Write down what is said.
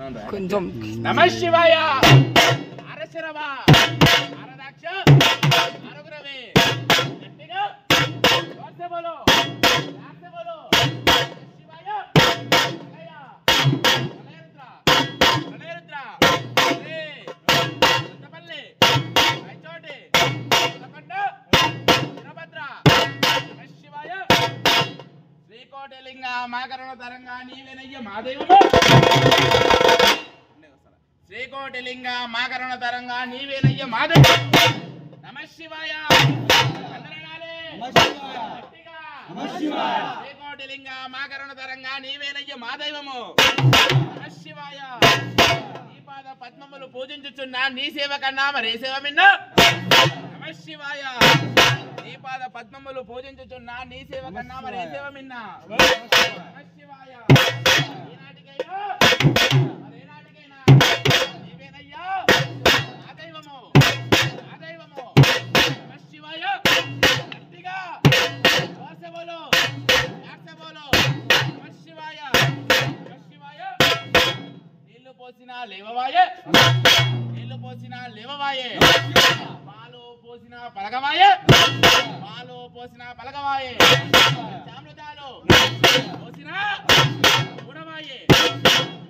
కొంచెం నమ శివాయ అరశరవ అరదాక్ష అరుగురవే గట్టిగా జోర్సే బోలో జాగ్రత్త బోలో శివాయ అలయ అలయరుద్ర అలయరుద్ర రే రుద్రపల్లి ఐచోటి ఉలకొండ వీరభద్ర నమ శివాయ శ్రీకోటిలింగ మాకరణ తరంగా నీవేనయ్య మాదేవము శ్రీకోటిలింగ మాకరణ తరంగా నీవేనయ్య మాధవ నమ శివాయ వందనాలే. గట్టిగా. శ్రీకోటిలింగ మాకరణ తరంగా నీవేనయ్య మాదైవము నమ శివాయ నీ పాద పద్మములు పూజించుచున్నా నీ సేవ కన్నా మరే సేవ మిన్న నమ శివాయ నీ పాద పద్మములు పూజించుచున్నా నీ సేవ కన్నా మరే సేవ మిన్న నమ శివాయ ఈనాటికైనా మరేనాటికైనా నీవేనయ్యా నా దైవము నా దైవము నమ శివాయ గట్టిగా జోర్సే బోలో జాగ్రత్త బోలో నమ శివాయ నమ శివాయ నీళ్లు పోసిన లేవవాయే నీళ్లు పోసిన లేవవాయే పాలు పోసిన పలగవాయే పాలు పోసిన పలగవాయే చామృతాలు పోసిన ఉడవాయే